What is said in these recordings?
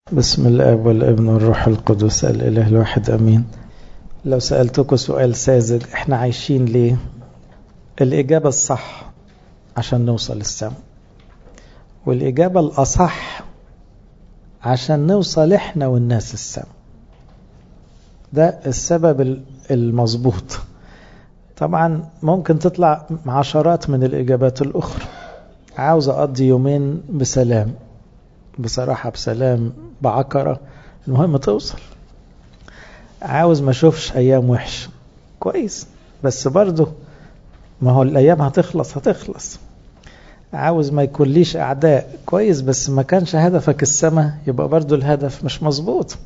بسم الاب والابن والروح القدس الاله الواحد امين لو سالتكم سؤال ساذج احنا عايشين ليه الاجابه الصح عشان نوصل السماء والاجابه الاصح عشان نوصل احنا والناس السماء ده السبب المظبوط طبعا ممكن تطلع عشرات من الاجابات الاخرى عاوز اقضي يومين بسلام بصراحة بسلام بعكرة المهم توصل عاوز ما اشوفش ايام وحش كويس بس برضه ما هو الايام هتخلص هتخلص عاوز ما يكون ليش اعداء كويس بس ما كانش هدفك السماء يبقى برضه الهدف مش مظبوط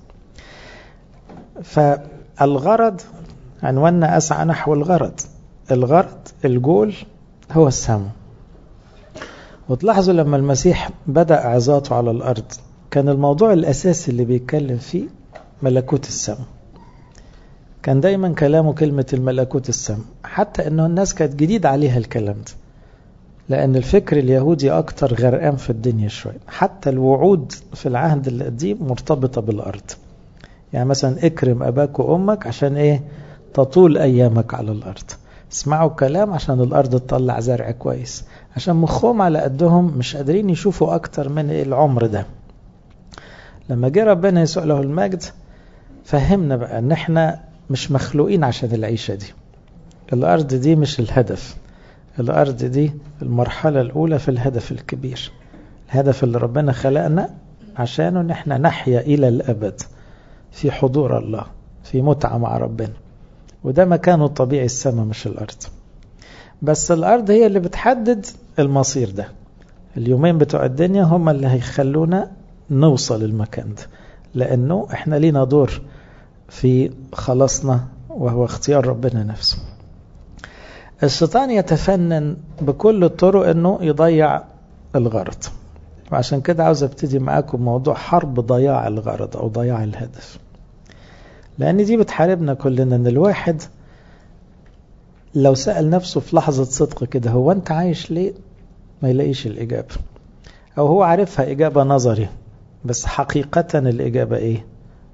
فالغرض عنواننا اسعى نحو الغرض الغرض الجول هو السماء وتلاحظوا لما المسيح بدأ عظاته على الأرض كان الموضوع الأساسي اللي بيتكلم فيه ملكوت السماء كان دايما كلامه كلمة الملكوت السماء حتى أنه الناس كانت جديد عليها الكلام ده لأن الفكر اليهودي أكتر غرقان في الدنيا شوية حتى الوعود في العهد القديم مرتبطة بالأرض يعني مثلا اكرم أباك وأمك عشان إيه تطول أيامك على الأرض اسمعوا الكلام عشان الأرض تطلع زرع كويس عشان مخهم على قدهم مش قادرين يشوفوا أكتر من العمر ده لما جه ربنا يسوع له المجد فهمنا بقى ان احنا مش مخلوقين عشان العيشة دي الأرض دي مش الهدف الأرض دي المرحلة الأولى في الهدف الكبير الهدف اللي ربنا خلقنا عشانه ان احنا نحيا إلى الأبد في حضور الله في متعة مع ربنا وده مكانه الطبيعي السماء مش الأرض بس الأرض هي اللي بتحدد المصير ده اليومين بتوع الدنيا هم اللي هيخلونا نوصل المكان ده لأنه احنا لينا دور في خلاصنا وهو اختيار ربنا نفسه الشيطان يتفنن بكل الطرق انه يضيع الغرض وعشان كده عاوز ابتدي معاكم موضوع حرب ضياع الغرض او ضياع الهدف لان دي بتحاربنا كلنا ان الواحد لو سأل نفسه في لحظة صدق كده هو أنت عايش ليه ما يلاقيش الإجابة أو هو عارفها إجابة نظري بس حقيقة الإجابة إيه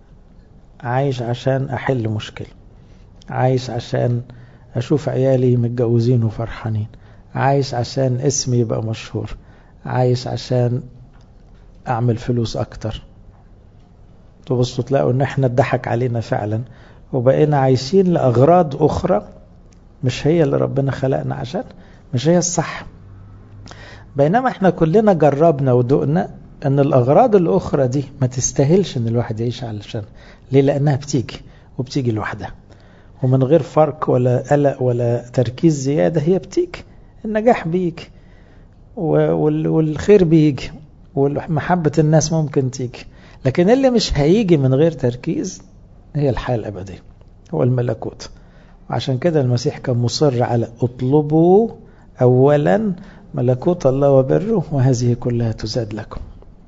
عايش عشان أحل مشكلة عايش عشان أشوف عيالي متجوزين وفرحانين عايش عشان اسمي يبقى مشهور عايش عشان أعمل فلوس أكتر تبصوا تلاقوا إن إحنا اتضحك علينا فعلا وبقينا عايشين لأغراض أخرى مش هي اللي ربنا خلقنا عشان مش هي الصح بينما احنا كلنا جربنا ودقنا ان الاغراض الاخرى دي ما تستاهلش ان الواحد يعيش علشان ليه لانها بتيجي وبتيجي لوحدها ومن غير فرق ولا قلق ولا تركيز زيادة هي بتيجي النجاح بيجي والخير بيجي ومحبة الناس ممكن تيجي لكن اللي مش هيجي من غير تركيز هي الحياة الأبدية هو الملكوت وعشان كده المسيح كان مصر على اطلبوا اولا ملكوت الله وبره وهذه كلها تزاد لكم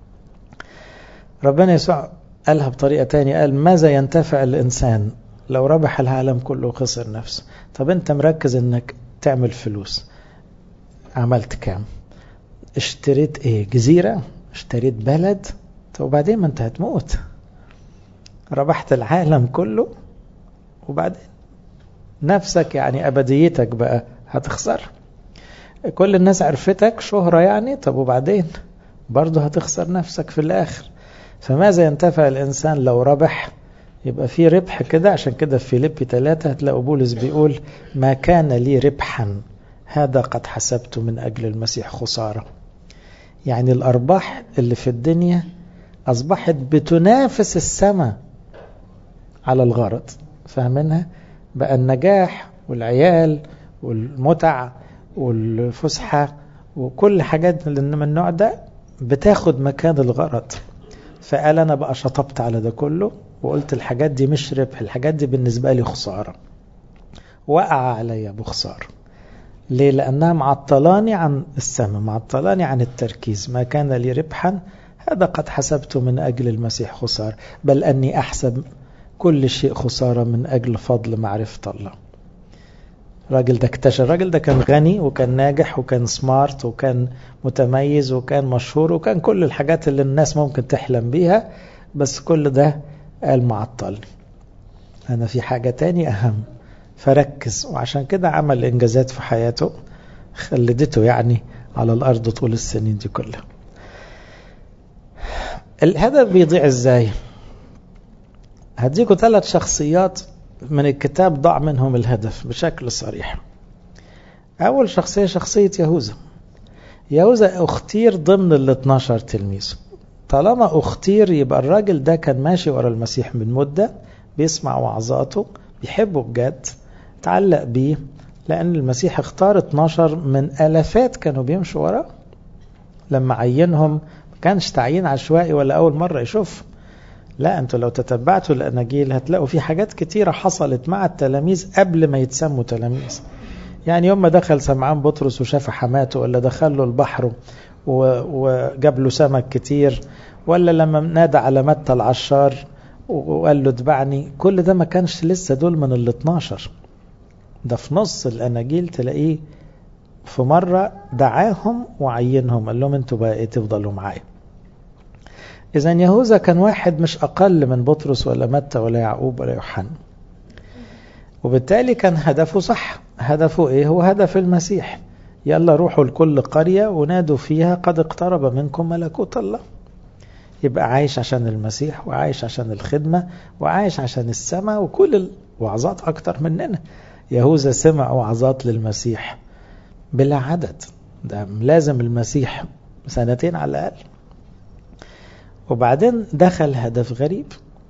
ربنا يسوع قالها بطريقة تانية قال ماذا ينتفع الإنسان لو ربح العالم كله وخسر نفسه طب انت مركز انك تعمل فلوس عملت كام اشتريت ايه جزيرة اشتريت بلد طب وبعدين ما انت هتموت ربحت العالم كله وبعدين نفسك يعني أبديتك بقى هتخسر كل الناس عرفتك شهرة يعني طب وبعدين برضه هتخسر نفسك في الآخر فماذا ينتفع الإنسان لو ربح يبقى في ربح كده عشان كده في فيليبي ثلاثة هتلاقوا بولس بيقول ما كان لي ربحا هذا قد حسبت من أجل المسيح خسارة يعني الأرباح اللي في الدنيا أصبحت بتنافس السماء على الغرض فاهمينها؟ بقى النجاح والعيال والمتع والفسحة وكل حاجات من النوع ده بتاخد مكان الغرض فقال أنا بقى شطبت على ده كله وقلت الحاجات دي مش ربح الحاجات دي بالنسبة لي خسارة وقع عليا بخسارة ليه لأنها معطلاني عن السماء معطلاني عن التركيز ما كان لي ربحا هذا قد حسبت من أجل المسيح خسارة بل أني أحسب كل شيء خسارة من أجل فضل معرفة الله الراجل ده اكتشف الراجل ده كان غني وكان ناجح وكان سمارت وكان متميز وكان مشهور وكان كل الحاجات اللي الناس ممكن تحلم بيها بس كل ده قال معطلني أنا في حاجة تاني أهم فركز وعشان كده عمل إنجازات في حياته خلدته يعني على الأرض طول السنين دي كلها الهدف بيضيع ازاي هديكوا ثلاث شخصيات من الكتاب ضاع منهم الهدف بشكل صريح أول شخصية شخصية يهوذا يهوذا اختير ضمن ال 12 تلميذ طالما اختير يبقى الراجل ده كان ماشي ورا المسيح من مدة بيسمع وعظاته بيحبه بجد تعلق بيه لأن المسيح اختار 12 من ألفات كانوا بيمشوا وراه لما عينهم ما كانش تعيين عشوائي ولا أول مرة يشوف لا أنتوا لو تتبعتوا الأناجيل هتلاقوا في حاجات كتيرة حصلت مع التلاميذ قبل ما يتسموا تلاميذ يعني يوم ما دخل سمعان بطرس وشاف حماته ولا دخل له البحر وجاب له سمك كتير ولا لما نادى على متى العشار وقال له اتبعني كل ده ما كانش لسه دول من ال 12 ده في نص الاناجيل تلاقيه في مرة دعاهم وعينهم قال لهم انتوا بقى ايه تفضلوا معايا اذا يهوذا كان واحد مش اقل من بطرس ولا متى ولا يعقوب ولا يوحنا وبالتالي كان هدفه صح هدفه ايه هو هدف المسيح يلا روحوا لكل قرية ونادوا فيها قد اقترب منكم ملكوت الله يبقى عايش عشان المسيح وعايش عشان الخدمة وعايش عشان السماء وكل الوعظات أكتر مننا يهوذا سمع وعظات للمسيح بلا عدد ده لازم المسيح سنتين على الأقل وبعدين دخل هدف غريب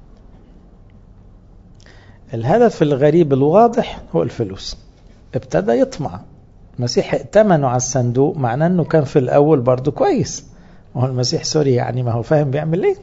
الهدف الغريب الواضح هو الفلوس ابتدى يطمع المسيح ائتمنه على الصندوق معناه انه كان في الاول برضه كويس وهو المسيح سوري يعني ما هو فاهم بيعمل ايه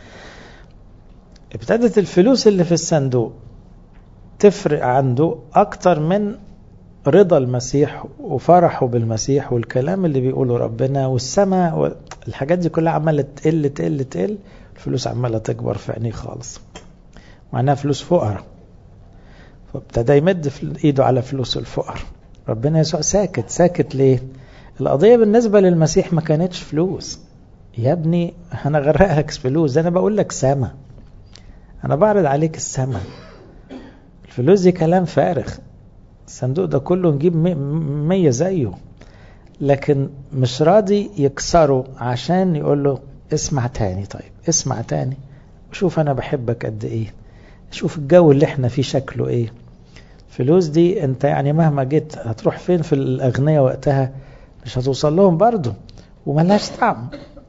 ابتدت الفلوس اللي في الصندوق تفرق عنده اكتر من رضا المسيح وفرحه بالمسيح والكلام اللي بيقوله ربنا والسماء الحاجات دي كلها عماله تقل تقل تقل الفلوس عماله تكبر في عينيه خالص معناها فلوس فقراء فابتدى يمد في ايده على فلوس الفقراء ربنا يسوع ساكت ساكت ليه القضية بالنسبة للمسيح ما كانتش فلوس يا ابني انا غرقك فلوس انا بقول لك سما انا بعرض عليك السما الفلوس دي كلام فارغ الصندوق ده كله نجيب مية زيه لكن مش راضي يكسره عشان يقول له اسمع تاني طيب اسمع تاني شوف انا بحبك قد ايه شوف الجو اللي احنا فيه شكله ايه فلوس دي انت يعني مهما جيت هتروح فين في الاغنياء وقتها مش هتوصل لهم برضه وملهاش طعم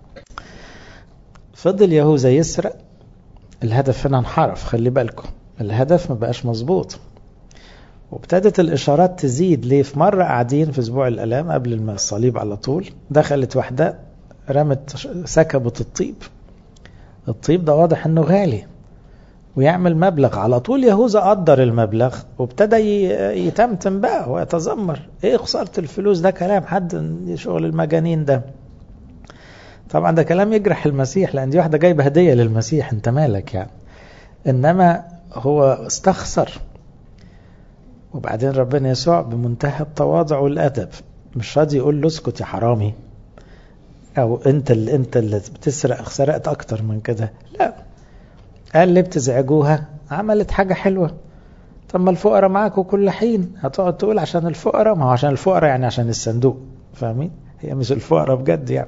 فضل يهوذا يسرق الهدف هنا انحرف خلي بالكم الهدف ما بقاش مظبوط وابتدت الاشارات تزيد ليه في مره قاعدين في اسبوع الالام قبل الصليب على طول دخلت واحده رمت سكبت الطيب الطيب ده واضح انه غالي ويعمل مبلغ على طول يهوذا قدر المبلغ وابتدى يتمتم بقى ويتذمر ايه خساره الفلوس ده كلام حد شغل المجانين ده طبعا ده كلام يجرح المسيح لان دي واحده جايبه هديه للمسيح انت مالك يعني انما هو استخسر وبعدين ربنا يسوع بمنتهى التواضع والادب مش راضي يقول له اسكت يا حرامي او انت اللي انت اللي بتسرق سرقت اكتر من كده لا قال ليه بتزعجوها عملت حاجة حلوة طب ما الفقراء معاكوا كل حين هتقعد تقول عشان الفقراء ما هو عشان الفقراء يعني عشان الصندوق فاهمين هي مش الفقراء بجد يعني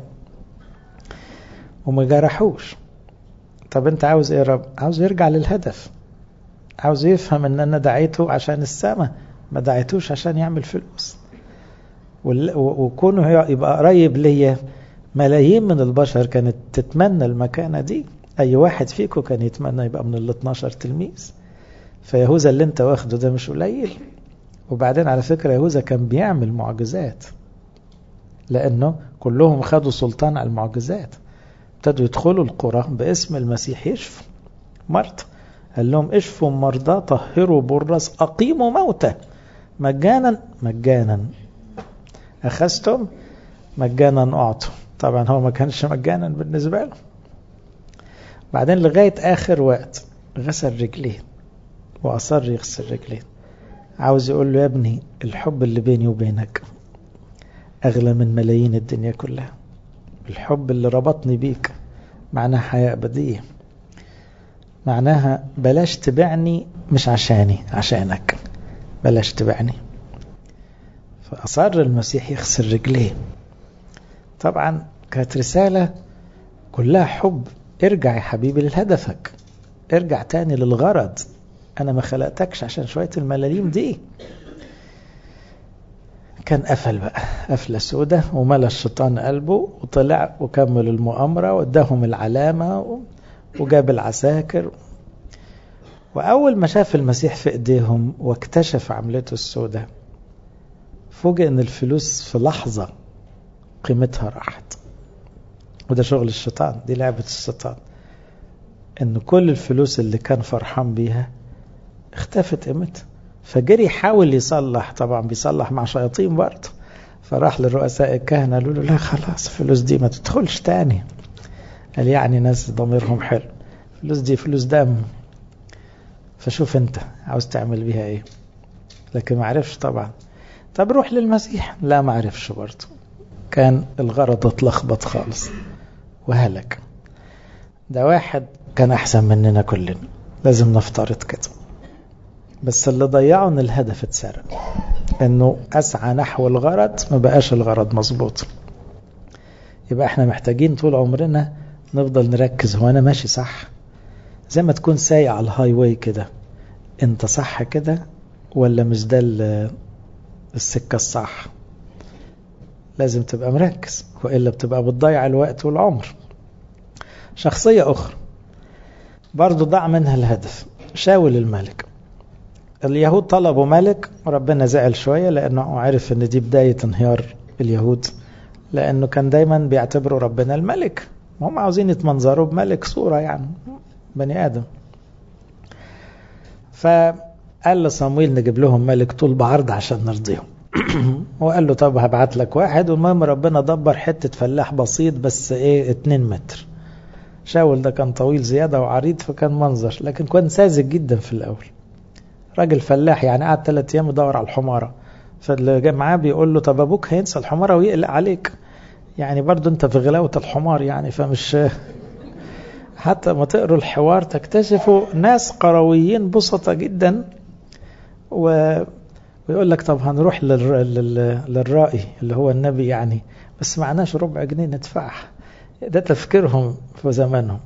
وما جرحوش طب انت عاوز ايه يا رب عاوز يرجع للهدف عاوز يفهم ان انا دعيته عشان السماء ما دعيتوش عشان يعمل فلوس وكونه يبقى قريب ليا ملايين من البشر كانت تتمنى المكانة دي أي واحد فيكم كان يتمنى يبقى من ال 12 تلميذ فيهوذا اللي انت واخده ده مش قليل وبعدين على فكرة يهوذا كان بيعمل معجزات لأنه كلهم خدوا سلطان على المعجزات ابتدوا يدخلوا القرى باسم المسيح يشفوا مرضى قال لهم اشفوا مرضى طهروا برص أقيموا موتى مجانا مجانا أخذتم مجانا أعطوا طبعا هو ما كانش مجانا بالنسبة له بعدين لغاية آخر وقت غسل رجليه وأصر يغسل رجليه عاوز يقول له يا ابني الحب اللي بيني وبينك أغلى من ملايين الدنيا كلها الحب اللي ربطني بيك معناه حياة أبدية معناها بلاش تبعني مش عشاني عشانك بلاش تبعني فأصر المسيح يخسر رجليه طبعا كانت رسالة كلها حب ارجع يا حبيبي لهدفك ارجع تاني للغرض انا ما خلقتكش عشان شوية الملاليم دي كان قفل بقى قفلة سودة وملى الشيطان قلبه وطلع وكمل المؤامرة واداهم العلامة وجاب العساكر وأول ما شاف المسيح في إيديهم واكتشف عملته السودة فوجئ إن الفلوس في لحظة قيمتها راحت وده شغل الشيطان دي لعبة الشيطان إن كل الفلوس اللي كان فرحان بيها اختفت قيمتها فجري يحاول يصلح طبعا بيصلح مع شياطين برضه فراح للرؤساء الكهنة قالوا له لا خلاص الفلوس دي ما تدخلش تاني قال يعني ناس ضميرهم حلو الفلوس دي فلوس دم فشوف انت عاوز تعمل بيها ايه لكن ما عرفش طبعا طب روح للمسيح لا ما عرفش برضه كان الغرض اتلخبط خالص وهلك ده واحد كان احسن مننا كلنا لازم نفترض كده بس اللي ضيعه ان الهدف اتسرق انه اسعى نحو الغرض ما بقاش الغرض مظبوط يبقى احنا محتاجين طول عمرنا نفضل نركز هو انا ماشي صح زي ما تكون سايق على الهاي واي كده انت صح كده ولا مش ده السكة الصح لازم تبقى مركز وإلا بتبقى بتضيع الوقت والعمر شخصية أخرى برضو ضاع منها الهدف شاول الملك اليهود طلبوا ملك وربنا زعل شوية لأنه عرف أن دي بداية انهيار اليهود لأنه كان دايما بيعتبروا ربنا الملك هم عاوزين يتمنظروا بملك صورة يعني بني آدم فقال لصمويل نجيب لهم ملك طول بعرض عشان نرضيهم وقال له طب هبعت لك واحد والمهم ربنا دبر حتة فلاح بسيط بس ايه 2 متر شاول ده كان طويل زيادة وعريض فكان منظر لكن كان ساذج جدا في الأول راجل فلاح يعني قعد ثلاث أيام يدور على الحمارة فاللي معاه بيقول له طب أبوك هينسى الحمارة ويقلق عليك يعني برضو أنت في غلاوة الحمار يعني فمش حتى ما تقروا الحوار تكتشفوا ناس قرويين بسطة جدا و... ويقول لك طب هنروح للر... لل... للرائي اللي هو النبي يعني بس معناش ربع جنيه ندفعها ده تفكيرهم في زمانهم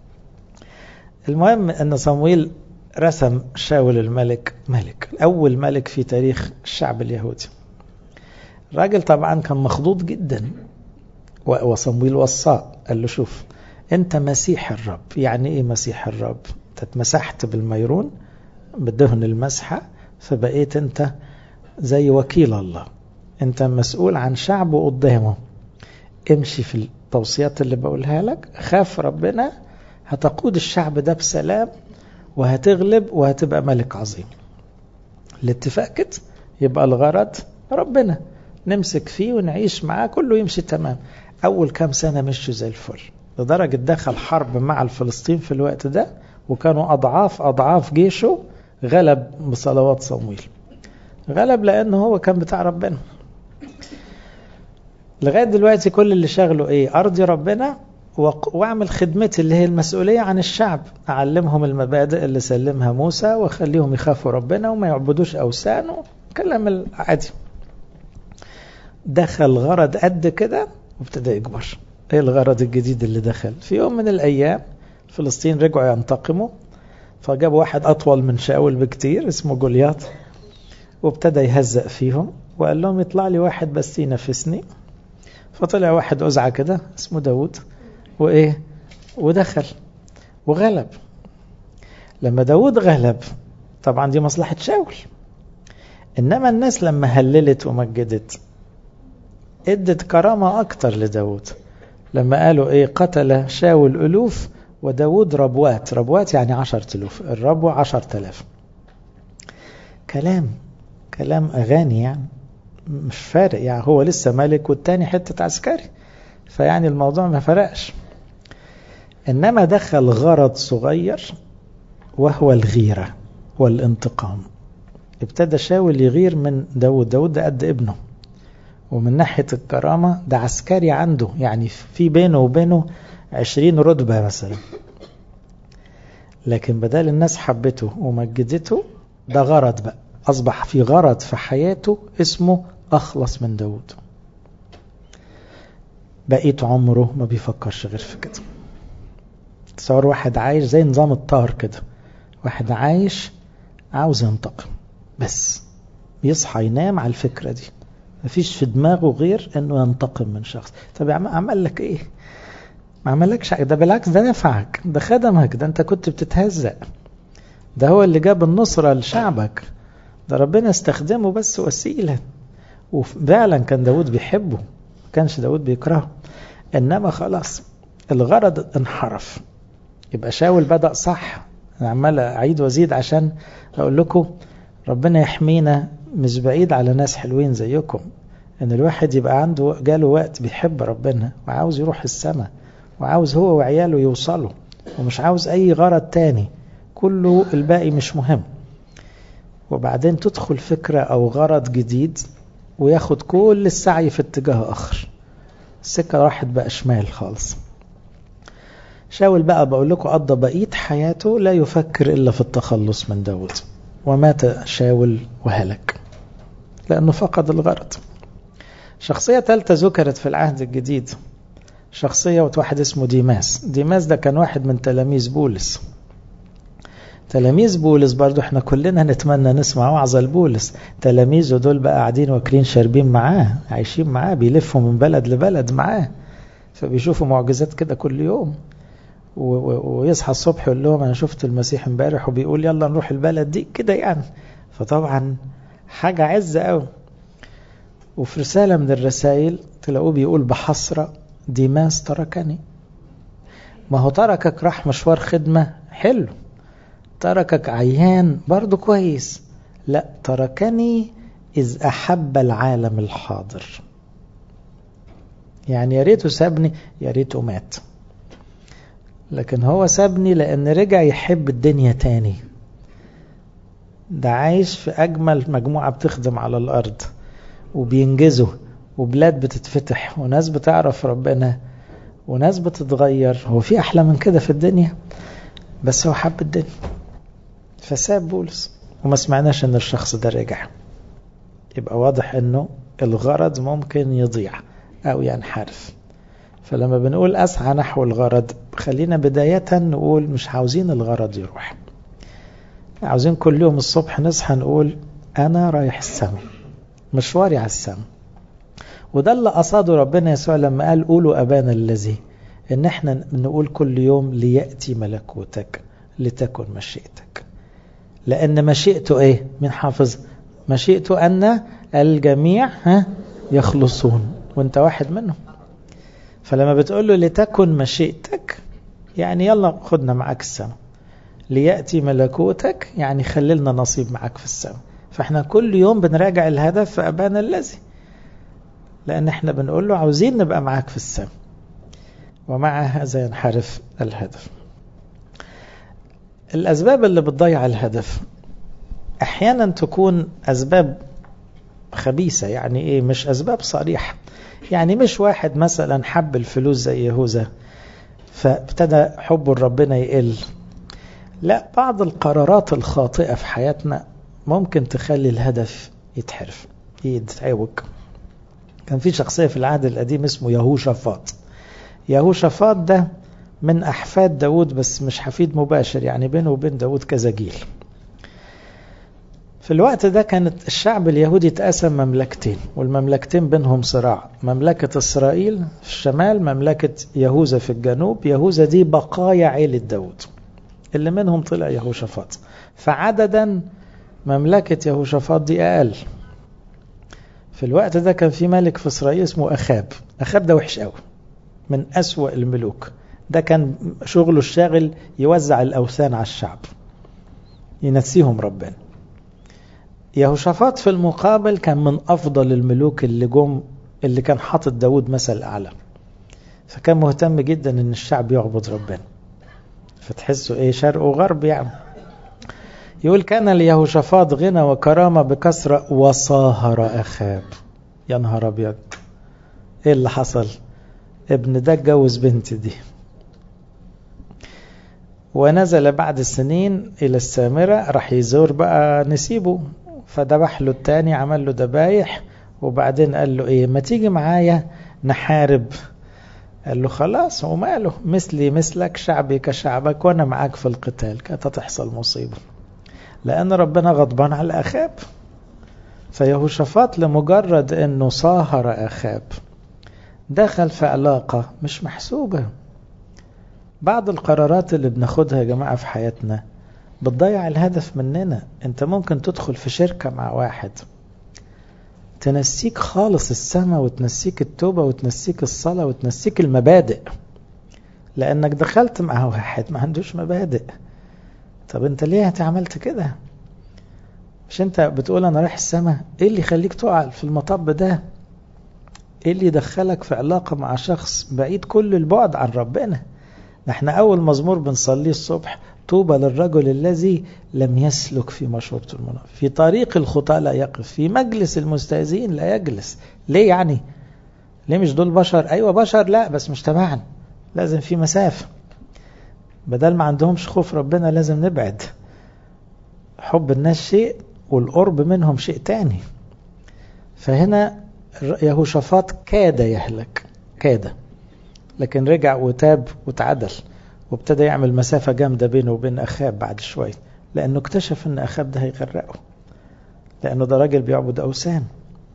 المهم ان صمويل رسم شاول الملك ملك اول ملك في تاريخ الشعب اليهودي الراجل طبعا كان مخضوض جدا وصمويل وصاه قال له شوف انت مسيح الرب يعني ايه مسيح الرب انت اتمسحت بالميرون بدهن المسحة فبقيت انت زي وكيل الله انت مسؤول عن شعبه قدامه امشي في التوصيات اللي بقولها لك خاف ربنا هتقود الشعب ده بسلام وهتغلب وهتبقى ملك عظيم الاتفاق كده يبقى الغرض ربنا نمسك فيه ونعيش معاه كله يمشي تمام اول كام سنة مشوا زي الفل لدرجة دخل حرب مع الفلسطين في الوقت ده وكانوا أضعاف أضعاف جيشه غلب بصلوات صمويل غلب لأنه هو كان بتاع ربنا لغاية دلوقتي كل اللي شغله إيه أرضي ربنا واعمل خدمتي اللي هي المسؤولية عن الشعب أعلمهم المبادئ اللي سلمها موسى وخليهم يخافوا ربنا وما يعبدوش أوثان كلام العادي دخل غرض قد كده وابتدى يكبر ايه الغرض الجديد اللي دخل في يوم من الايام فلسطين رجعوا ينتقموا فجابوا واحد اطول من شاول بكتير اسمه جولياط وابتدى يهزأ فيهم وقال لهم يطلع لي واحد بس ينفسني فطلع واحد أزعة كده اسمه داود وإيه ودخل وغلب لما داود غلب طبعا دي مصلحة شاول إنما الناس لما هللت ومجدت ادت كرامة أكتر لداود لما قالوا إيه قتل شاول ألوف وداود ربوات ربوات يعني عشرة ألوف الربو عشرة ألاف كلام كلام أغاني يعني مش فارق يعني هو لسه ملك والتاني حتة عسكري فيعني الموضوع ما فرقش إنما دخل غرض صغير وهو الغيرة والانتقام ابتدى شاول يغير من داود داود ده قد ابنه ومن ناحية الكرامة ده عسكري عنده يعني في بينه وبينه عشرين رتبة مثلا لكن بدل الناس حبته ومجدته ده غرض بقى أصبح في غرض في حياته اسمه أخلص من داود بقيت عمره ما بيفكرش غير في كده تصور واحد عايش زي نظام الطار كده واحد عايش عاوز ينتقم بس يصحى ينام على الفكرة دي مفيش في دماغه غير انه ينتقم من شخص طب عمل لك ايه ما عملكش ده بالعكس ده نفعك ده خدمك ده انت كنت بتتهزأ ده هو اللي جاب النصرة لشعبك ده ربنا استخدمه بس وسيلة وفعلا كان داود بيحبه ما كانش داود بيكرهه انما خلاص الغرض انحرف يبقى شاول بدأ صح انا عمال اعيد وازيد عشان اقول لكم ربنا يحمينا مش بعيد على ناس حلوين زيكم ان الواحد يبقى عنده جاله وقت بيحب ربنا وعاوز يروح السماء وعاوز هو وعياله يوصلوا ومش عاوز اي غرض تاني كله الباقي مش مهم وبعدين تدخل فكرة او غرض جديد وياخد كل السعي في اتجاه اخر السكة راحت بقى شمال خالص شاول بقى بقول لكم قضى بقية حياته لا يفكر إلا في التخلص من داود ومات شاول وهلك لأنه فقد الغرض شخصية ثالثة ذكرت في العهد الجديد شخصية واحد اسمه ديماس ديماس ده كان واحد من تلاميذ بولس تلاميذ بولس برضو احنا كلنا نتمنى نسمع وعظة لبولس تلاميذه دول بقى قاعدين واكلين شاربين معاه عايشين معاه بيلفوا من بلد لبلد معاه فبيشوفوا معجزات كده كل يوم ويصحى الصبح يقول لهم انا شفت المسيح امبارح وبيقول يلا نروح البلد دي كده يعني فطبعا حاجة عزة قوي وفي رسالة من الرسائل تلاقوه بيقول بحسرة ديماس تركني ما هو تركك راح مشوار خدمة حلو تركك عيان برضو كويس لا تركني إذ أحب العالم الحاضر يعني يا ريته سابني يا ريته مات لكن هو سابني لأن رجع يحب الدنيا تاني ده عايش في أجمل مجموعة بتخدم على الأرض وبينجزوا وبلاد بتتفتح وناس بتعرف ربنا وناس بتتغير هو في أحلى من كده في الدنيا بس هو حب الدنيا فساب بولس وما سمعناش ان الشخص ده رجع يبقى واضح انه الغرض ممكن يضيع او ينحرف فلما بنقول أسعى نحو الغرض خلينا بداية نقول مش عاوزين الغرض يروح عاوزين كل يوم الصبح نصحى نقول أنا رايح السماء مشواري على السماء وده اللي قصده ربنا يسوع لما قال قولوا أبانا الذي إن احنا نقول كل يوم ليأتي ملكوتك لتكن مشيئتك لأن مشيئته إيه؟ من حافظ مشيئته أن الجميع ها يخلصون وانت واحد منهم فلما بتقول له لتكن مشيئتك يعني يلا خدنا معاك السماء ليأتي ملكوتك يعني خللنا نصيب معاك في السماء فاحنا كل يوم بنراجع الهدف في أبانا الذي لأن احنا بنقول له عاوزين نبقى معاك في السماء ومع هذا ينحرف الهدف الأسباب اللي بتضيع الهدف أحيانا تكون أسباب خبيثة يعني إيه مش أسباب صريحة يعني مش واحد مثلا حب الفلوس زي يهوذا فابتدى حبه لربنا يقل لا بعض القرارات الخاطئة في حياتنا ممكن تخلي الهدف يتحرف يتعوج كان في شخصية في العهد القديم اسمه يهوشافاط يهوشافاط ده من أحفاد داود بس مش حفيد مباشر يعني بينه وبين داود كذا جيل في الوقت ده كانت الشعب اليهودي اتقسم مملكتين والمملكتين بينهم صراع مملكة إسرائيل في الشمال مملكة يهوذا في الجنوب يهوذا دي بقايا عيلة داود اللي منهم طلع يهوشافاط فعددا مملكة يهوشافاط دي أقل في الوقت ده كان في ملك في إسرائيل اسمه أخاب أخاب ده وحش قوي من أسوأ الملوك ده كان شغله الشاغل يوزع الأوثان على الشعب ينسيهم ربنا يهوشافاط في المقابل كان من أفضل الملوك اللي جم اللي كان حاطط داود مثل أعلى فكان مهتم جدا ان الشعب يعبد ربنا فتحسوا ايه شرق وغرب يعني يقول كان ليهوشافاط غنى وكرامة بكثرة وصاهر أخاب يا نهار أبيض ايه اللي حصل ابن ده اتجوز بنت دي ونزل بعد السنين إلى السامرة راح يزور بقى نسيبه فذبح له التاني عمل له ذبايح وبعدين قال له ايه ما تيجي معايا نحارب قال له خلاص وماله مثلي مثلك شعبي كشعبك وانا معاك في القتال كانت هتحصل مصيبة لان ربنا غضبان على اخاب فيهوشافاط لمجرد انه صاهر اخاب دخل في علاقة مش محسوبة بعض القرارات اللي بناخدها يا جماعة في حياتنا بتضيع الهدف مننا انت ممكن تدخل في شركة مع واحد تنسيك خالص السماء وتنسيك التوبة وتنسيك الصلاة وتنسيك المبادئ لأنك دخلت مع واحد ما عندوش مبادئ طب انت ليه عملت كده مش انت بتقول انا رايح السماء ايه اللي يخليك تقع في المطب ده ايه اللي يدخلك في علاقة مع شخص بعيد كل البعد عن ربنا احنا اول مزمور بنصليه الصبح طوبى للرجل الذي لم يسلك في مشورة المنافق في طريق الخطاة لا يقف في مجلس المستهزئين لا يجلس ليه يعني ليه مش دول بشر ايوه بشر لا بس مش تبعنا لازم في مسافة بدل ما عندهمش خوف ربنا لازم نبعد حب الناس شيء والقرب منهم شيء تاني فهنا يهوشافاط كاد يهلك كاد لكن رجع وتاب وتعدل وابتدى يعمل مسافة جامدة بينه وبين أخاب بعد شوية لأنه اكتشف أن أخاب ده هيغرقه لأنه ده راجل بيعبد أوثان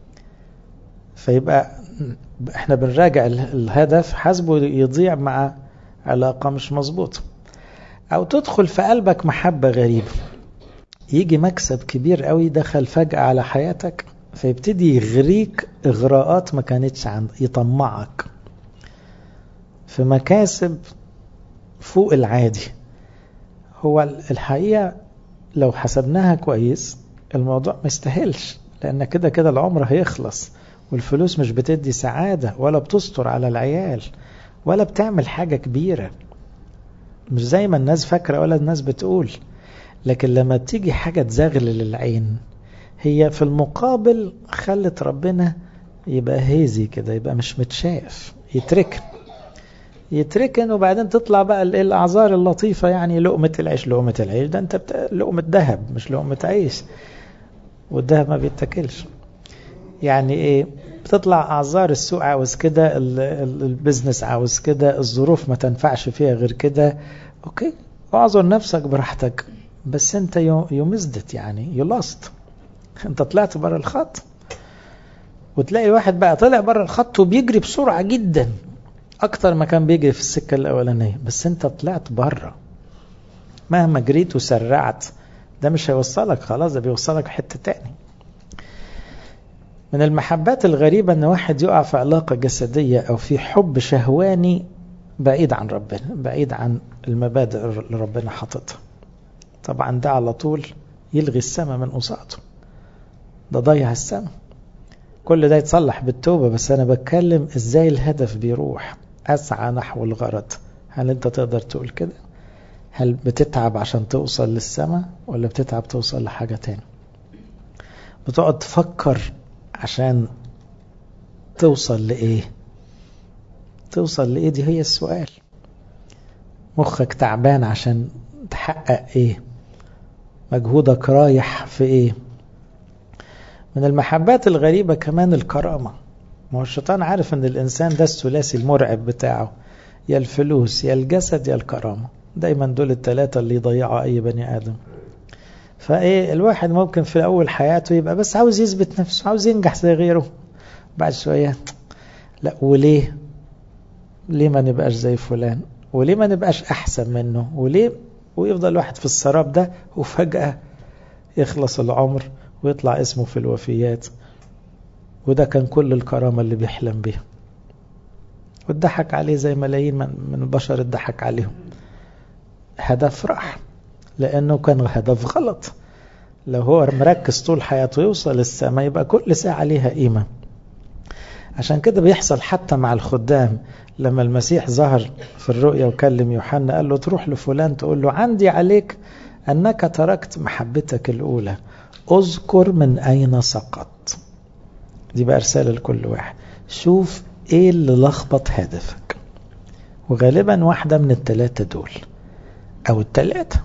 فيبقى احنا بنراجع الهدف حسبه يضيع مع علاقة مش مظبوطة أو تدخل في قلبك محبة غريبة يجي مكسب كبير قوي دخل فجأة على حياتك فيبتدي يغريك إغراءات ما كانتش عند يطمعك في مكاسب فوق العادي هو الحقيقة لو حسبناها كويس الموضوع ما يستاهلش لأن كده كده العمر هيخلص والفلوس مش بتدي سعادة ولا بتستر على العيال ولا بتعمل حاجة كبيرة مش زي ما الناس فاكرة ولا الناس بتقول لكن لما تيجي حاجة تزغلل العين هي في المقابل خلت ربنا يبقى هيزي كده يبقى مش متشاف يتركن يتركن وبعدين تطلع بقى الاعذار اللطيفه يعني لقمه العيش لقمه العيش ده انت بت... لقمه ذهب مش لقمه عيش والذهب ما بيتاكلش يعني ايه بتطلع اعذار السوق عاوز كده البزنس عاوز كده الظروف ما تنفعش فيها غير كده اوكي اعذر نفسك براحتك بس انت يو مزدت يعني يو لاست انت طلعت بره الخط وتلاقي واحد بقى طلع بره الخط وبيجري بسرعه جدا اكتر ما كان بيجري في السكه الاولانيه بس انت طلعت بره مهما جريت وسرعت ده مش هيوصلك خلاص ده بيوصلك حته تاني من المحبات الغريبة ان واحد يقع في علاقة جسدية او في حب شهواني بعيد عن ربنا بعيد عن المبادئ اللي ربنا حاططها طبعا ده على طول يلغي السماء من قصاده ده ضيع السماء كل ده يتصلح بالتوبة بس أنا بتكلم إزاي الهدف بيروح أسعى نحو الغرض هل أنت تقدر تقول كده هل بتتعب عشان توصل للسماء ولا بتتعب توصل لحاجة تاني بتقعد تفكر عشان توصل لإيه توصل لإيه دي هي السؤال مخك تعبان عشان تحقق إيه مجهودك رايح في إيه من المحبات الغريبة كمان الكرامة ما هو الشيطان عارف ان الانسان ده الثلاثي المرعب بتاعه يا الفلوس يا الجسد يا الكرامة دايما دول الثلاثة اللي يضيعوا اي بني ادم فايه الواحد ممكن في اول حياته يبقى بس عاوز يثبت نفسه عاوز ينجح زي غيره بعد شوية لا وليه ليه ما نبقاش زي فلان وليه ما نبقاش احسن منه وليه ويفضل واحد في السراب ده وفجأة يخلص العمر ويطلع اسمه في الوفيات وده كان كل الكرامة اللي بيحلم بيها واتضحك عليه زي ملايين من البشر اتضحك عليهم هدف راح لأنه كان هدف غلط لو هو مركز طول حياته يوصل للسماء يبقى كل ساعة ليها قيمة عشان كده بيحصل حتى مع الخدام لما المسيح ظهر في الرؤيا وكلم يوحنا قال له تروح لفلان تقول له عندي عليك أنك تركت محبتك الأولى اذكر من أين سقط دي بقى رسالة لكل واحد شوف ايه اللي لخبط هدفك وغالبا واحدة من الثلاثة دول أو التلاتة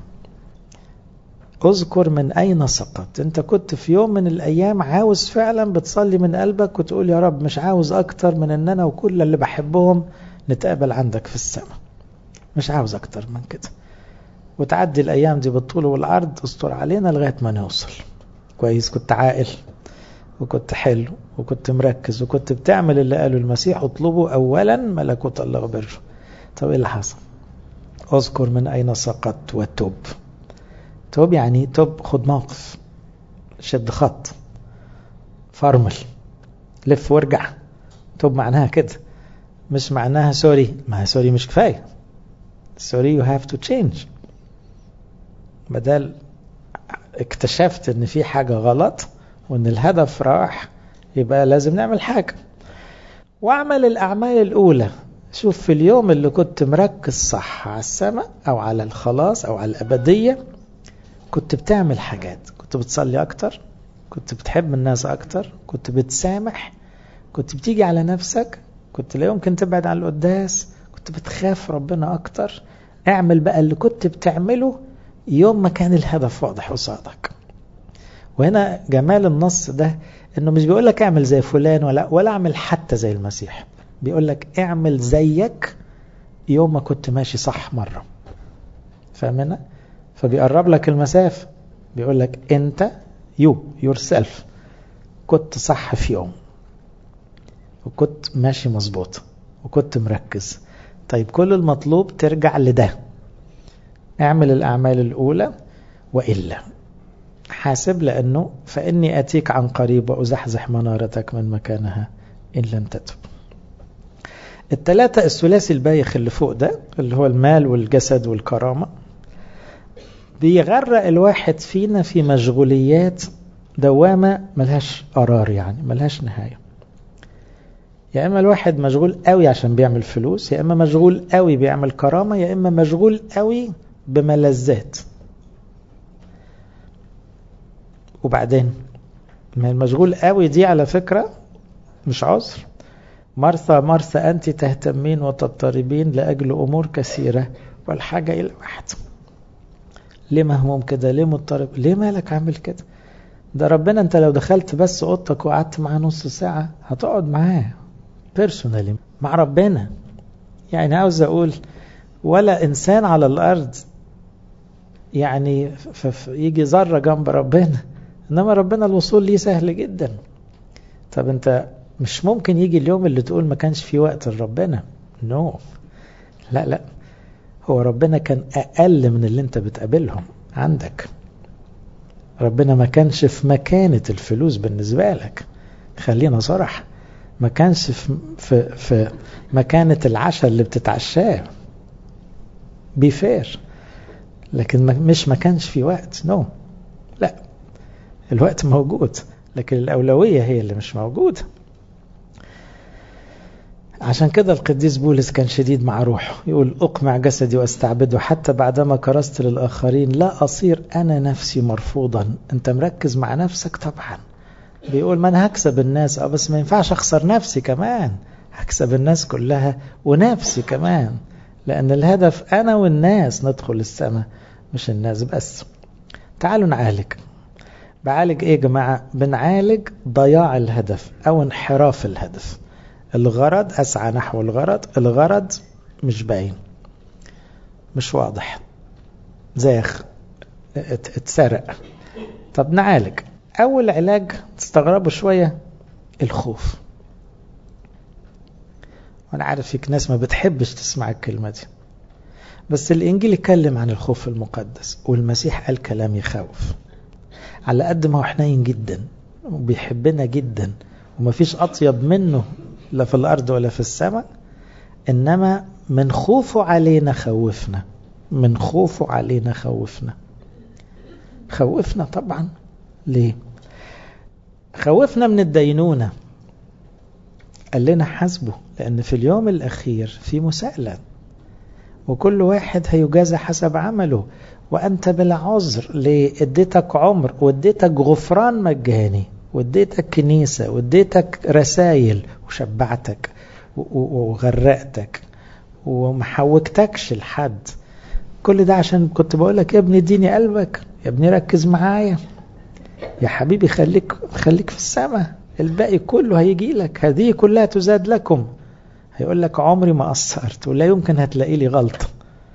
اذكر من أين سقط أنت كنت في يوم من الأيام عاوز فعلا بتصلي من قلبك وتقول يا رب مش عاوز أكتر من أن أنا وكل اللي بحبهم نتقابل عندك في السماء مش عاوز أكتر من كده وتعدي الأيام دي بالطول والعرض استر علينا لغاية ما نوصل كويس كنت عاقل وكنت حلو وكنت مركز وكنت بتعمل اللي قاله المسيح اطلبوا أولا ملكوت الله وبره طب ايه اللي حصل اذكر من أين سقطت وتوب توب يعني توب خد موقف شد خط فرمل لف وارجع توب معناها كده مش معناها سوري ما سوري مش كفاية سوري you have to change بدل اكتشفت ان في حاجة غلط وان الهدف راح يبقى لازم نعمل حاجة واعمل الاعمال الاولى شوف في اليوم اللي كنت مركز صح على السماء او على الخلاص او على الابدية كنت بتعمل حاجات كنت بتصلي اكتر كنت بتحب الناس اكتر كنت بتسامح كنت بتيجي على نفسك كنت لا يمكن تبعد عن القداس كنت بتخاف ربنا اكتر اعمل بقى اللي كنت بتعمله يوم ما كان الهدف واضح قصادك وهنا جمال النص ده انه مش بيقول لك اعمل زي فلان ولا ولا اعمل حتى زي المسيح بيقول لك اعمل زيك يوم ما كنت ماشي صح مرة فاهمنا فبيقرب لك المسافة بيقول لك انت يو يور سيلف كنت صح في يوم وكنت ماشي مظبوط وكنت مركز طيب كل المطلوب ترجع لده اعمل الأعمال الأولى وإلا حاسب لأنه فإني أتيك عن قريب وأزحزح منارتك من مكانها إن لم تتب التلاتة الثلاثي البايخ اللي فوق ده اللي هو المال والجسد والكرامة بيغرق الواحد فينا في مشغوليات دوامة ملهاش قرار يعني ملهاش نهاية يا إما الواحد مشغول قوي عشان بيعمل فلوس يا إما مشغول قوي بيعمل كرامة يا إما مشغول قوي بملذات وبعدين ما المشغول قوي دي على فكرة مش عذر مرثى مرثى أنت تهتمين وتضطربين لأجل أمور كثيرة والحاجة إلى واحد ليه مهموم كده ليه مضطرب ليه مالك عامل كده ده ربنا انت لو دخلت بس اوضتك وقعدت معاه نص ساعة هتقعد معاه بيرسونالي مع ربنا يعني عاوز اقول ولا انسان على الارض يعني يجي ذره جنب ربنا انما ربنا الوصول ليه سهل جدا طب انت مش ممكن يجي اليوم اللي تقول ما كانش في وقت لربنا نو no. لا لا هو ربنا كان اقل من اللي انت بتقابلهم عندك ربنا ما كانش في مكانة الفلوس بالنسبة لك خلينا صرح ما كانش في, في, في مكانة العشاء اللي بتتعشاه بيفير لكن مش ما كانش في وقت نو no. لا الوقت موجود لكن الأولوية هي اللي مش موجودة عشان كده القديس بولس كان شديد مع روحه يقول أقمع جسدي واستعبده حتى بعدما كرست للآخرين لا أصير أنا نفسي مرفوضا أنت مركز مع نفسك طبعا بيقول ما أنا هكسب الناس أه بس ما ينفعش أخسر نفسي كمان هكسب الناس كلها ونفسي كمان لأن الهدف أنا والناس ندخل السماء مش الناس بس تعالوا نعالج بعالج ايه يا جماعة بنعالج ضياع الهدف او انحراف الهدف الغرض اسعى نحو الغرض الغرض مش باين مش واضح زاخ اتسرق طب نعالج اول علاج تستغربوا شوية الخوف وانا عارف فيك ناس ما بتحبش تسمع الكلمة دي بس الانجيل اتكلم عن الخوف المقدس والمسيح قال كلام يخوف على قد ما هو حنين جدا وبيحبنا جدا ومفيش أطيب منه لا في الأرض ولا في السماء إنما من خوفه علينا خوفنا من خوفه علينا خوفنا خوفنا طبعا ليه خوفنا من الدينونة قال لنا حسبه لأن في اليوم الأخير في مساءلة وكل واحد هيجازى حسب عمله وأنت بلا عذر ليه اديتك عمر واديتك غفران مجاني واديتك كنيسة واديتك رسائل وشبعتك وغرقتك ومحوكتكش لحد كل ده عشان كنت بقول لك يا ابني اديني قلبك يا ابني ركز معايا يا حبيبي خليك خليك في السماء الباقي كله هيجي لك هذه كلها تزاد لكم هيقول لك عمري ما قصرت ولا يمكن هتلاقي لي غلطة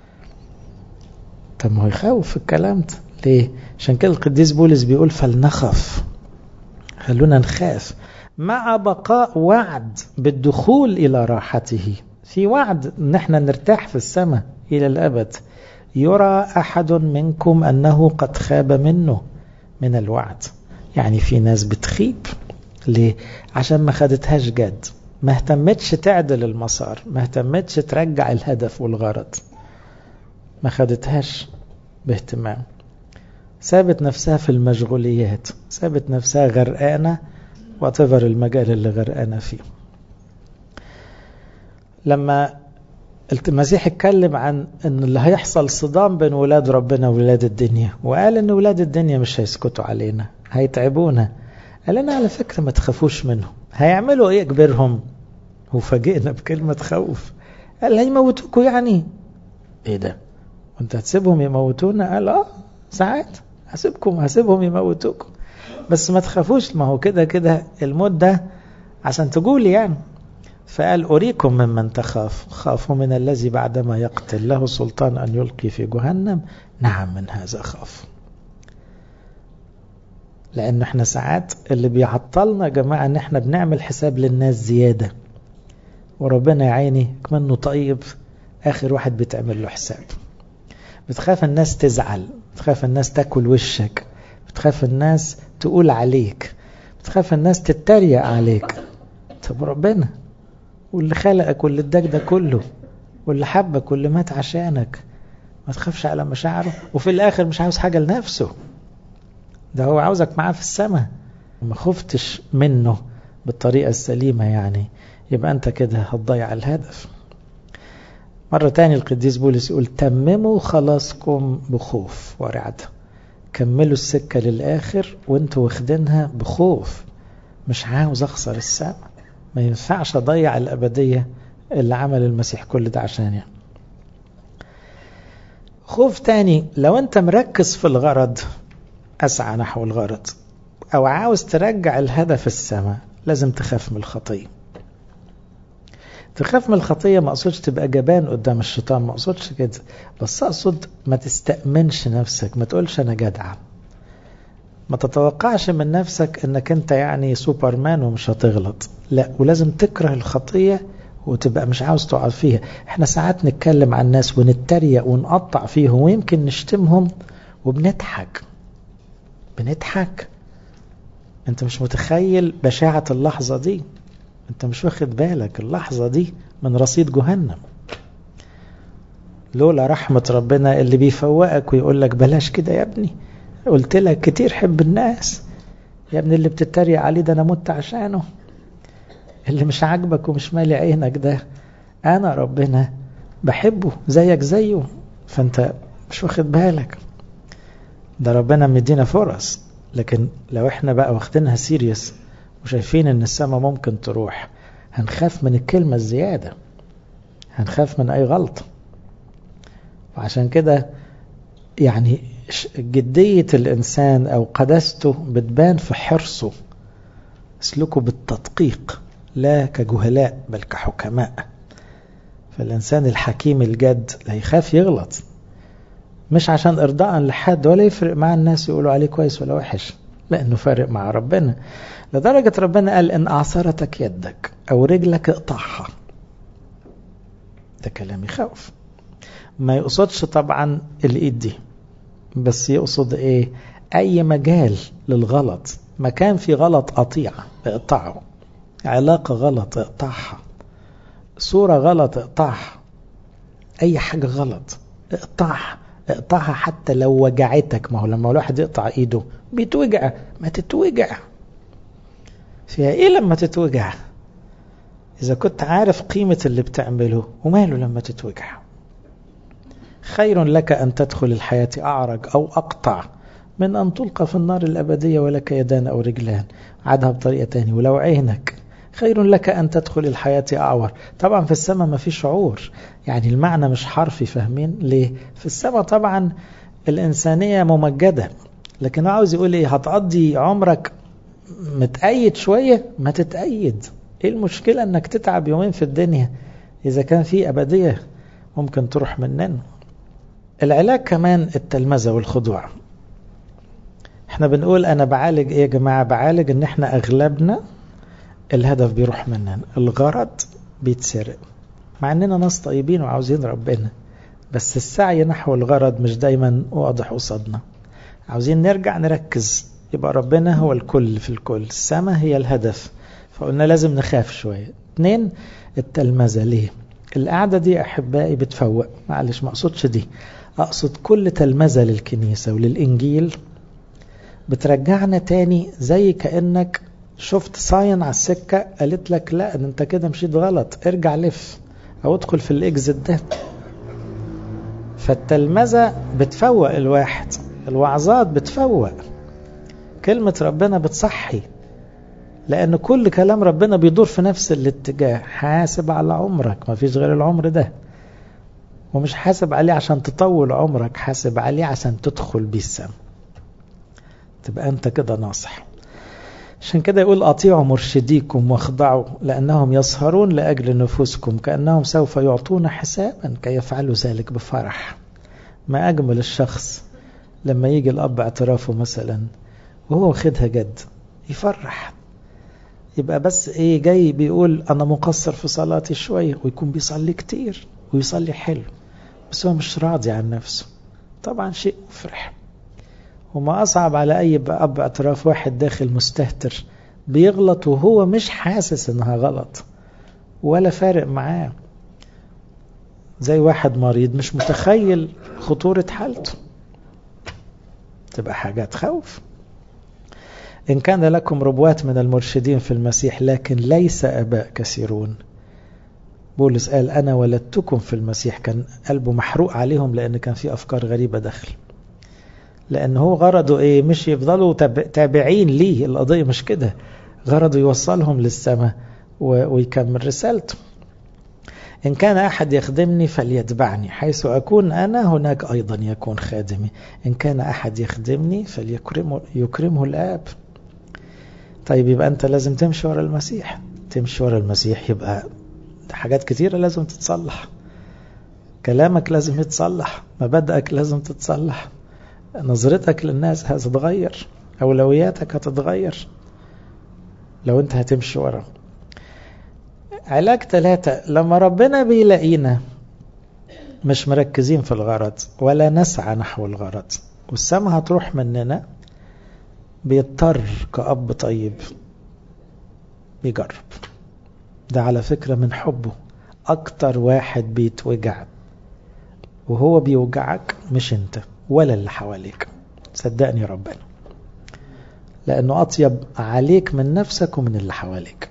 طب ما هو يخوف الكلام ده ليه عشان كده القديس بولس بيقول فلنخف خلونا نخاف مع بقاء وعد بالدخول إلى راحته في وعد ان احنا نرتاح في السماء إلى الأبد يرى أحد منكم أنه قد خاب منه من الوعد يعني في ناس بتخيب ليه عشان ما خدتهاش جد ما اهتمتش تعدل المسار ما اهتمتش ترجع الهدف والغرض ما خدتهاش باهتمام سابت نفسها في المشغوليات سابت نفسها غرقانة واتفر المجال اللي غرقانة فيه لما المسيح اتكلم عن ان اللي هيحصل صدام بين ولاد ربنا وولاد الدنيا وقال ان ولاد الدنيا مش هيسكتوا علينا هيتعبونا قال لنا على فكرة ما تخافوش منهم هيعملوا ايه كبيرهم وفاجئنا بكلمة خوف قال هيموتوكوا يعني ايه ده وانت هتسيبهم يموتونا قال اه ساعات هسيبكم هسيبهم يموتوكم بس ما تخافوش ما هو كده كده الموت ده عشان تقولي يعني فقال أريكم ممن تخاف خافوا من الذي بعدما يقتل له سلطان أن يلقي في جهنم نعم من هذا خاف لأن احنا ساعات اللي بيعطلنا يا جماعة ان احنا بنعمل حساب للناس زيادة وربنا يا عيني كمنه طيب آخر واحد بتعمل له حساب بتخاف الناس تزعل بتخاف الناس تاكل وشك بتخاف الناس تقول عليك بتخاف الناس تتريق عليك طب ربنا واللي خلقك واللي اداك ده كله واللي حبك واللي مات عشانك ما تخافش على مشاعره وفي الاخر مش عاوز حاجة لنفسه ده هو عاوزك معاه في السماء ما خفتش منه بالطريقة السليمة يعني يبقى انت كده هتضيع الهدف مرة تاني القديس بولس يقول تمموا خلاصكم بخوف ورعدة كملوا السكة للآخر وانتوا واخدينها بخوف مش عاوز اخسر السماء ما ينفعش اضيع الابدية اللي عمل المسيح كل ده عشان يعني. خوف تاني لو انت مركز في الغرض اسعى نحو الغرض او عاوز ترجع الهدف السماء لازم تخاف من الخطيه تخاف من الخطية ما أقصدش تبقى جبان قدام الشيطان ما أقصدش كده بس أقصد ما تستأمنش نفسك ما تقولش أنا جدع ما تتوقعش من نفسك أنك أنت يعني سوبرمان ومش هتغلط لا ولازم تكره الخطية وتبقى مش عاوز تقع فيها احنا ساعات نتكلم عن الناس ونتريق ونقطع فيهم ويمكن نشتمهم وبنضحك بنضحك انت مش متخيل بشاعة اللحظة دي انت مش واخد بالك اللحظة دي من رصيد جهنم لولا رحمة ربنا اللي بيفوقك ويقول لك بلاش كده يا ابني قلت لك كتير حب الناس يا ابني اللي بتتريق عليه ده انا مت عشانه اللي مش عاجبك ومش مالي عينك ده انا ربنا بحبه زيك زيه فانت مش واخد بالك ده ربنا مدينا فرص لكن لو احنا بقى واخدينها سيريس وشايفين ان السماء ممكن تروح هنخاف من الكلمة الزيادة هنخاف من اي غلطة وعشان كده يعني جدية الانسان او قداسته بتبان في حرصه اسلكه بالتدقيق لا كجهلاء بل كحكماء فالانسان الحكيم الجد لا يخاف يغلط مش عشان ارضاء لحد ولا يفرق مع الناس يقولوا عليه كويس ولا وحش لانه فارق مع ربنا لدرجة ربنا قال إن أعصرتك يدك أو رجلك اقطعها ده كلام يخوف ما يقصدش طبعا الإيد دي بس يقصد إيه أي مجال للغلط مكان في غلط قطيع اقطعه علاقة غلط اقطعها صورة غلط اقطعها أي حاجة غلط اقطعها اقطعها حتى لو وجعتك ما هو لما الواحد يقطع ايده بيتوجع ما تتوجع فيها ايه لما تتوجع اذا كنت عارف قيمة اللي بتعمله وماله لما تتوجع خير لك ان تدخل الحياة اعرج او اقطع من ان تلقى في النار الابدية ولك يدان او رجلان عادها بطريقة تاني ولو عينك خير لك أن تدخل الحياة أعور طبعا في السماء ما في شعور يعني المعنى مش حرفي فاهمين ليه في السماء طبعا الإنسانية ممجدة لكن عاوز يقول إيه هتقضي عمرك متأيد شوية ما تتأيد إيه المشكلة أنك تتعب يومين في الدنيا إذا كان في أبدية ممكن تروح مننا العلاج كمان التلمذة والخضوع احنا بنقول انا بعالج ايه يا جماعة بعالج ان احنا اغلبنا الهدف بيروح مننا الغرض بيتسرق مع اننا ناس طيبين وعاوزين ربنا بس السعي نحو الغرض مش دايما واضح قصادنا عاوزين نرجع نركز يبقى ربنا هو الكل في الكل السماء هي الهدف فقلنا لازم نخاف شوية اتنين التلمذة ليه القعدة دي أحبائي بتفوق معلش ما أقصدش دي أقصد كل تلمذة للكنيسة وللإنجيل بترجعنا تاني زي كأنك شفت صاين على السكة قالت لك لا انت كده مشيت غلط ارجع لف او ادخل في الاكزت ده فالتلمذة بتفوق الواحد الوعظات بتفوق كلمة ربنا بتصحي لأن كل كلام ربنا بيدور في نفس الاتجاه حاسب على عمرك ما فيش غير العمر ده ومش حاسب عليه عشان تطول عمرك حاسب عليه عشان تدخل بيه السما تبقى أنت كده ناصح عشان كده يقول أطيعوا مرشديكم واخضعوا لأنهم يسهرون لأجل نفوسكم كأنهم سوف يعطون حسابا كي يفعلوا ذلك بفرح ما أجمل الشخص لما يجي الأب اعترافه مثلا وهو واخدها جد يفرح يبقى بس ايه جاي بيقول انا مقصر في صلاتي شوية ويكون بيصلي كتير ويصلي حلو بس هو مش راضي عن نفسه طبعا شيء مفرح وما أصعب على أي أب اعتراف واحد داخل مستهتر بيغلط وهو مش حاسس إنها غلط ولا فارق معاه زي واحد مريض مش متخيل خطورة حالته تبقى حاجة تخوف إن كان لكم ربوات من المرشدين في المسيح لكن ليس أباء كثيرون بولس قال أنا ولدتكم في المسيح كان قلبه محروق عليهم لأن كان في أفكار غريبة داخل لأن هو غرضه إيه مش يفضلوا تابعين ليه القضية مش كده غرضه يوصلهم للسماء ويكمل رسالته إن كان أحد يخدمني فليتبعني حيث أكون أنا هناك أيضا يكون خادمي إن كان أحد يخدمني فليكرمه يكرمه الآب طيب يبقى أنت لازم تمشي ورا المسيح تمشي ورا المسيح يبقى حاجات كتيرة لازم تتصلح كلامك لازم يتصلح مبادئك لازم تتصلح نظرتك للناس هتتغير أولوياتك هتتغير لو أنت هتمشي ورا علاج ثلاثة لما ربنا بيلاقينا مش مركزين في الغرض ولا نسعى نحو الغرض والسما هتروح مننا بيضطر كأب طيب بيجرب ده على فكرة من حبه أكتر واحد بيتوجع وهو بيوجعك مش انت ولا اللي حواليك صدقني ربنا لأنه أطيب عليك من نفسك ومن اللي حواليك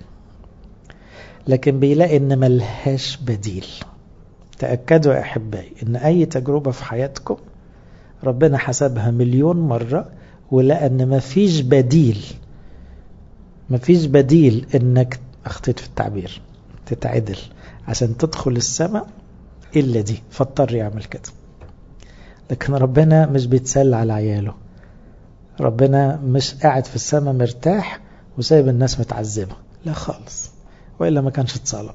لكن بيلاقي ان ملهاش بديل تأكدوا يا أحبائي ان أي تجربة في حياتكم ربنا حسبها مليون مرة ولقى ان مفيش بديل مفيش بديل انك اخطيت في التعبير تتعدل عشان تدخل السماء إلا دي فاضطر يعمل كده لكن ربنا مش بيتسلى على عياله ربنا مش قاعد في السماء مرتاح وسايب الناس متعذبة لا خالص وإلا ما كانش اتصلب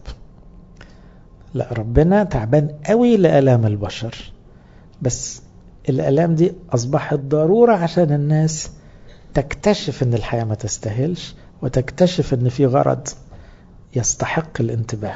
لا ربنا تعبان قوي لآلام البشر بس الآلام دي أصبحت ضرورة عشان الناس تكتشف ان الحياة ما تستاهلش وتكتشف ان في غرض يستحق الانتباه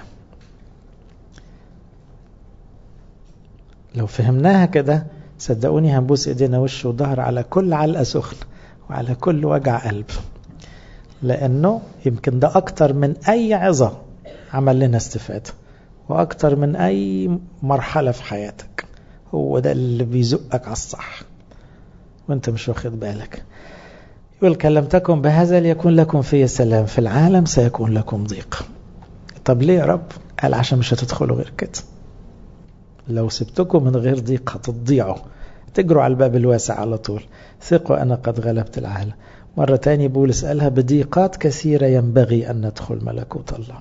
لو فهمناها كده صدقوني هنبوس ايدينا وش وظهر على كل علقة سخنة وعلى كل وجع قلب لأنه يمكن ده أكتر من أي عظة عمل لنا استفادة وأكتر من أي مرحلة في حياتك هو ده اللي بيزقك على الصح وانت مش واخد بالك يقول كلمتكم بهذا ليكون لكم في سلام في العالم سيكون لكم ضيق طب ليه يا رب قال عشان مش هتدخلوا غير كده لو سبتكم من غير ضيق هتضيعوا تجروا على الباب الواسع على طول ثقوا أنا قد غلبت العالم مرة تاني بولس قالها بضيقات كثيرة ينبغي أن ندخل ملكوت الله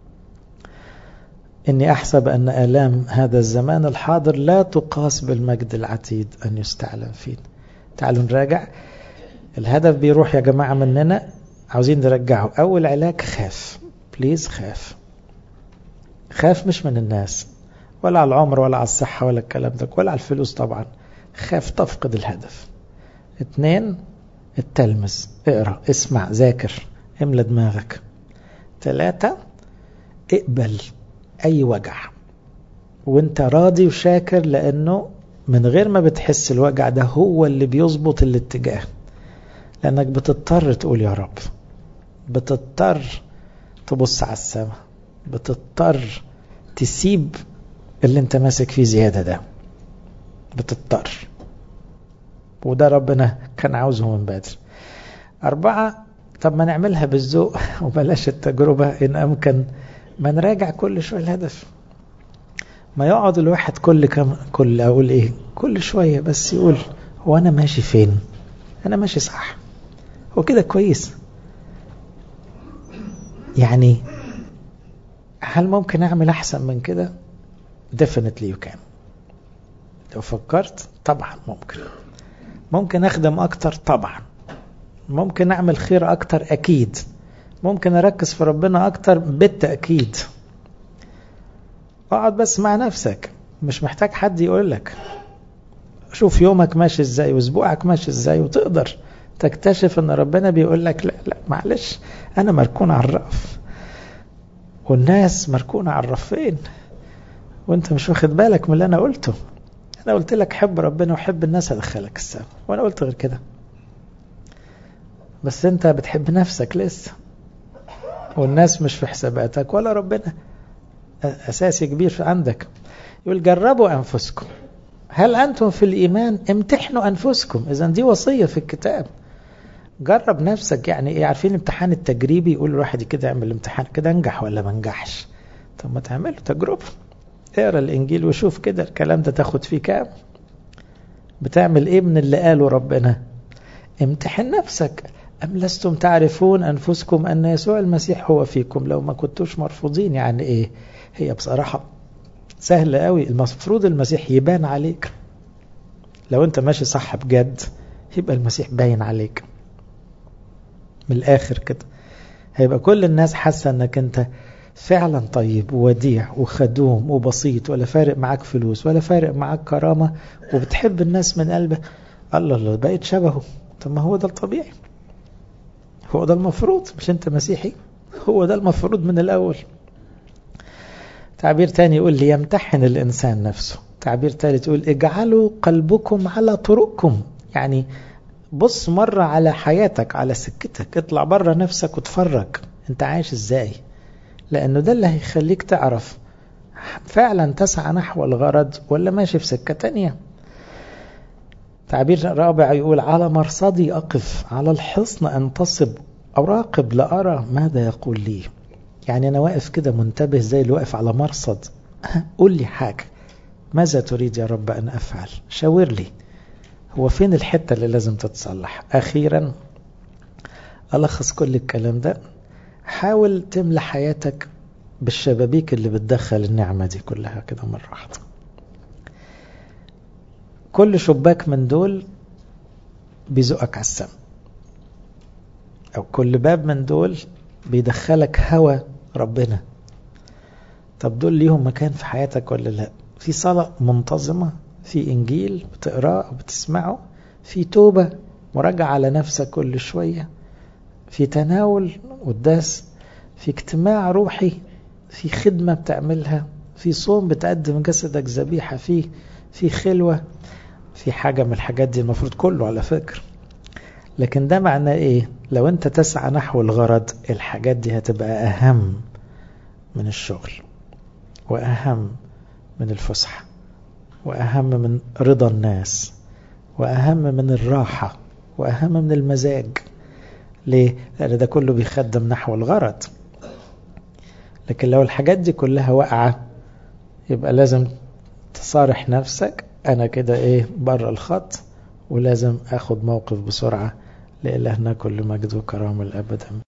إني أحسب أن آلام هذا الزمان الحاضر لا تقاس بالمجد العتيد أن يستعلم فيه تعالوا نراجع الهدف بيروح يا جماعة مننا عاوزين نرجعه أول علاج خاف بليز خاف خاف مش من الناس ولا على العمر ولا على الصحة ولا الكلام ده ولا على الفلوس طبعا خاف تفقد الهدف اتنين التلمس اقرأ اسمع ذاكر املى دماغك ثلاثة اقبل اي وجع وانت راضي وشاكر لانه من غير ما بتحس الوجع ده هو اللي بيظبط الاتجاه لانك بتضطر تقول يا رب بتضطر تبص على السماء بتضطر تسيب اللي انت ماسك فيه زيادة ده بتضطر وده ربنا كان عاوزه من بدري أربعة طب ما نعملها بالذوق وبلاش التجربة إن أمكن ما نراجع كل شوية الهدف ما يقعد الواحد كل كم كل أقول إيه كل شوية بس يقول هو أنا ماشي فين أنا ماشي صح هو كده كويس يعني هل ممكن أعمل أحسن من كده definitely you can لو فكرت طبعا ممكن ممكن أخدم أكتر طبعا ممكن أعمل خير أكتر أكيد ممكن أركز في ربنا أكتر بالتأكيد اقعد بس مع نفسك مش محتاج حد يقول لك شوف يومك ماشي ازاي واسبوعك ماشي ازاي وتقدر تكتشف ان ربنا بيقول لك لا لا معلش انا مركون على الرأف والناس مركونة على الرفين وانت مش واخد بالك من اللي انا قلته انا قلت لك حب ربنا وحب الناس هدخلك السما وانا قلت غير كده بس انت بتحب نفسك لسه والناس مش في حساباتك ولا ربنا أساسي كبير في عندك يقول جربوا أنفسكم هل أنتم في الإيمان امتحنوا أنفسكم إذا دي وصية في الكتاب جرب نفسك يعني إيه عارفين الامتحان التجريبي يقول الواحد كده يعمل الامتحان كده انجح ولا ما انجحش طب ما تعمله تجربة اقرا الإنجيل وشوف كده الكلام ده تاخد فيه كام بتعمل إيه من اللي قاله ربنا امتحن نفسك أم لستم تعرفون أنفسكم أن يسوع المسيح هو فيكم لو ما كنتوش مرفوضين يعني إيه هي بصراحة سهلة قوي المفروض المسيح يبان عليك لو أنت ماشي صح بجد يبقى المسيح باين عليك من الآخر كده هيبقى كل الناس حاسة أنك أنت فعلا طيب ووديع وخدوم وبسيط ولا فارق معاك فلوس ولا فارق معاك كرامة وبتحب الناس من قلبك الله الله بقيت شبهه طب ما هو ده الطبيعي هو ده المفروض مش انت مسيحي هو ده المفروض من الأول تعبير تاني يقول لي يمتحن الإنسان نفسه تعبير تالت يقول اجعلوا قلبكم على طرقكم يعني بص مرة على حياتك على سكتك اطلع بره نفسك وتفرج انت عايش ازاي لانه ده اللي هيخليك تعرف فعلا تسعى نحو الغرض ولا ماشي في سكة تانية تعبير رابع يقول على مرصدي أقف على الحصن أنتصب أراقب لأرى ماذا يقول لي يعني أنا واقف كده منتبه زي اللي واقف على مرصد قول لي حاجة ماذا تريد يا رب أن أفعل شاور لي هو فين الحتة اللي لازم تتصلح أخيرا ألخص كل الكلام ده حاول تملى حياتك بالشبابيك اللي بتدخل النعمة دي كلها كده مرة واحدة كل شباك من دول بيزقك على السما أو كل باب من دول بيدخلك هوى ربنا طب دول ليهم مكان في حياتك ولا لا في صلاة منتظمة في إنجيل بتقراه بتسمعه في توبة مراجعة على نفسك كل شوية في تناول قداس في اجتماع روحي في خدمة بتعملها في صوم بتقدم جسدك ذبيحة فيه في خلوة في حاجة من الحاجات دي المفروض كله على فكرة لكن ده معناه ايه لو انت تسعى نحو الغرض الحاجات دي هتبقى اهم من الشغل واهم من الفسحة واهم من رضا الناس واهم من الراحة واهم من المزاج ليه لان ده كله بيخدم نحو الغرض لكن لو الحاجات دي كلها واقعة يبقى لازم تصارح نفسك انا كده ايه بره الخط ولازم اخد موقف بسرعة لإلهنا كل مجد وكرامة الأبد